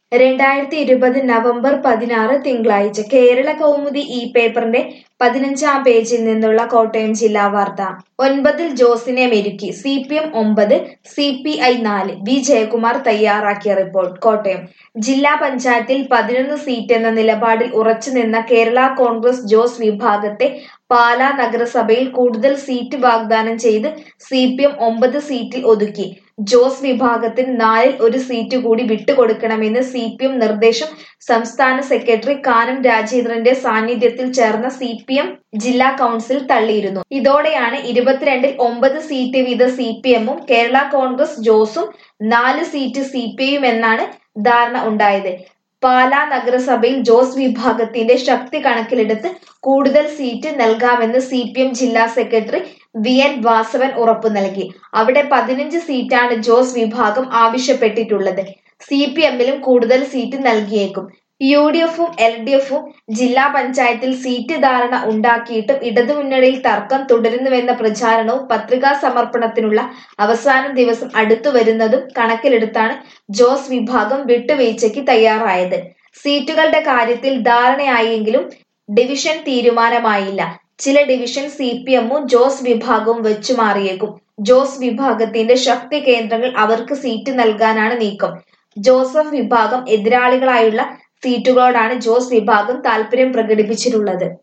രണ്ടായിരത്തി ഇരുപത് നവംബർ പതിനാറ് തിങ്കളാഴ്ച കേരള കൗമുദി ഈ പേപ്പറിന്റെ പതിനഞ്ചാം പേജിൽ നിന്നുള്ള കോട്ടയം ജില്ലാ വാർത്ത ഒൻപതിൽ ജോസിനെ മെരുക്കി സി പി എം ഒമ്പത് സി പി ഐ നാല് വി ജയകുമാർ തയ്യാറാക്കിയ റിപ്പോർട്ട് കോട്ടയം ജില്ലാ പഞ്ചായത്തിൽ പതിനൊന്ന് സീറ്റ് എന്ന നിലപാടിൽ ഉറച്ചുനിന്ന കേരള കോൺഗ്രസ് ജോസ് വിഭാഗത്തെ പാലാ നഗരസഭയിൽ കൂടുതൽ സീറ്റ് വാഗ്ദാനം ചെയ്ത് സി പി എം ഒമ്പത് സീറ്റിൽ ഒതുക്കി ജോസ് വിഭാഗത്തിന് നാലിൽ ഒരു സീറ്റ് കൂടി വിട്ടുകൊടുക്കണമെന്ന് സി പി എം നിർദ്ദേശം സംസ്ഥാന സെക്രട്ടറി കാനം രാജേന്ദ്രന്റെ സാന്നിധ്യത്തിൽ ചേർന്ന സി പി എം ജില്ലാ കൗൺസിൽ തള്ളിയിരുന്നു ഇതോടെയാണ് ഇരുപത്തിരണ്ടിൽ ഒമ്പത് സീറ്റ് വീതം സി പി എമ്മും കേരള കോൺഗ്രസ് ജോസും നാല് സീറ്റ് സി പി ഐയും എന്നാണ് ധാരണ ഉണ്ടായത് പാലാ നഗരസഭയിൽ ജോസ് വിഭാഗത്തിന്റെ ശക്തി കണക്കിലെടുത്ത് കൂടുതൽ സീറ്റ് നൽകാമെന്ന് സി പി എം ജില്ലാ സെക്രട്ടറി വി എൻ വാസവൻ ഉറപ്പു നൽകി അവിടെ പതിനഞ്ച് സീറ്റാണ് ജോസ് വിഭാഗം ആവശ്യപ്പെട്ടിട്ടുള്ളത് സി പി എമ്മിലും കൂടുതൽ സീറ്റ് നൽകിയേക്കും യു ഡി എഫും എൽ ഡി എഫും ജില്ലാ പഞ്ചായത്തിൽ സീറ്റ് ധാരണ ഉണ്ടാക്കിയിട്ടും ഇടതുമുന്നണിയിൽ തർക്കം തുടരുന്നുവെന്ന പ്രചാരണവും പത്രികാ സമർപ്പണത്തിനുള്ള അവസാന ദിവസം അടുത്തു വരുന്നതും കണക്കിലെടുത്താണ് ജോസ് വിഭാഗം വിട്ടുവീഴ്ചയ്ക്ക് തയ്യാറായത് സീറ്റുകളുടെ കാര്യത്തിൽ ധാരണയായെങ്കിലും ഡിവിഷൻ തീരുമാനമായില്ല ചില ഡിവിഷൻ സി പി എമ്മും ജോസ് വിഭാഗവും വെച്ചുമാറിയേക്കും ജോസ് വിഭാഗത്തിന്റെ ശക്തി കേന്ദ്രങ്ങൾ അവർക്ക് സീറ്റ് നൽകാനാണ് നീക്കം ജോസഫ് വിഭാഗം എതിരാളികളായുള്ള സീറ്റുകളോടാണ് ജോസ് വിഭാഗം താൽപര്യം പ്രകടിപ്പിച്ചിട്ടുള്ളത്